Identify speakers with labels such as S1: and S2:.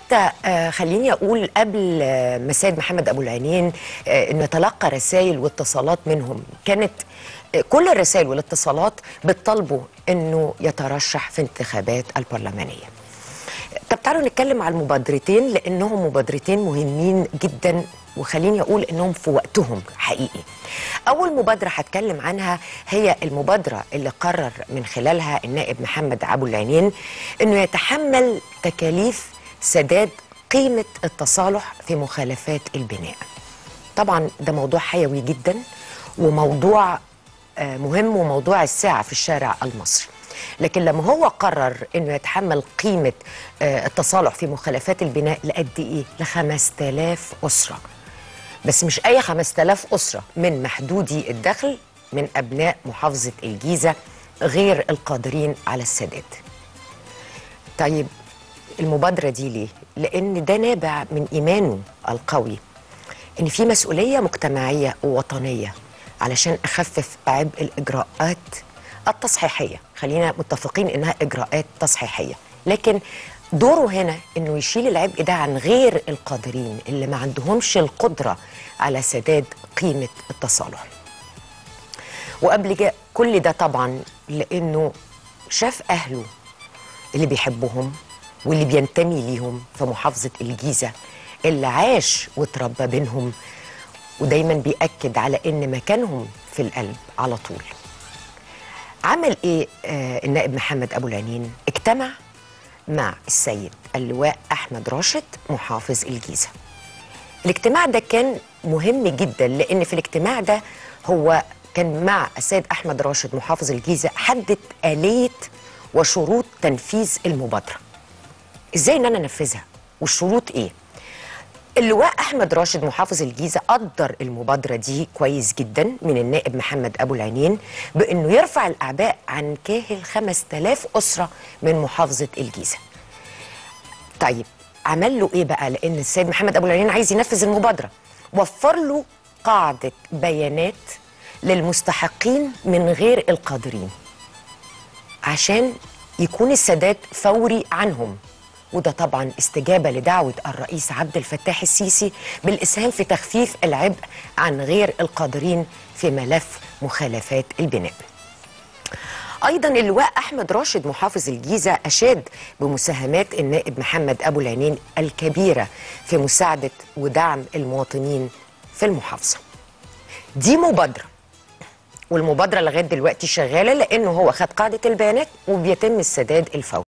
S1: حتى آه، خليني اقول قبل آه، مساد محمد ابو العينين آه، انه تلقى رسائل واتصالات منهم كانت آه، كل الرسائل والاتصالات بتطالبه انه يترشح في انتخابات البرلمانيه طب تعالوا نتكلم على المبادرتين لانهم مبادرتين مهمين جدا وخليني اقول انهم في وقتهم حقيقي. اول مبادره هتكلم عنها هي المبادره اللي قرر من خلالها النائب محمد ابو العينين انه يتحمل تكاليف سداد قيمه التصالح في مخالفات البناء. طبعا ده موضوع حيوي جدا وموضوع آه، مهم وموضوع الساعه في الشارع المصري. لكن لما هو قرر انه يتحمل قيمه آه، التصالح في مخالفات البناء لقد ايه؟ ل 5000 اسره. بس مش اي 5000 اسره من محدودي الدخل من ابناء محافظه الجيزه غير القادرين على السداد. طيب المبادره دي ليه؟ لان ده نابع من ايمانه القوي ان في مسؤوليه مجتمعيه ووطنيه علشان اخفف عبء الاجراءات التصحيحيه خلينا متفقين انها اجراءات تصحيحيه لكن دوره هنا انه يشيل العبء ده عن غير القادرين اللي ما عندهمش القدره على سداد قيمه التصالح وقبل جا- كل ده طبعا لانه شاف اهله اللي بيحبهم واللي بينتمي ليهم في محافظة الجيزة اللي عاش وتربى بينهم ودايما بيأكد على إن مكانهم في القلب على طول عمل إيه آه النائب محمد أبو العنين اجتمع مع السيد اللواء أحمد راشد محافظ الجيزة الاجتماع ده كان مهم جدا لان في الاجتماع ده هو كان مع السيد احمد راشد محافظ الجيزه حدد اليه وشروط تنفيذ المبادره ازاي ان انا انفذها والشروط ايه اللواء احمد راشد محافظ الجيزه قدر المبادره دي كويس جدا من النائب محمد ابو العينين بانه يرفع الاعباء عن كاهل 5000 اسره من محافظه الجيزه طيب عمل له ايه بقى لان السيد محمد ابو العينين عايز ينفذ المبادره وفر له قاعده بيانات للمستحقين من غير القادرين عشان يكون السداد فوري عنهم وده طبعا استجابه لدعوه الرئيس عبد الفتاح السيسي بالاسهام في تخفيف العبء عن غير القادرين في ملف مخالفات البناء ايضا اللواء احمد راشد محافظ الجيزه اشاد بمساهمات النائب محمد ابو العينين الكبيره في مساعده ودعم المواطنين في المحافظه دي مبادره والمبادره لغايه دلوقتي شغاله لانه هو خد قاعده البيانات وبيتم السداد الفوري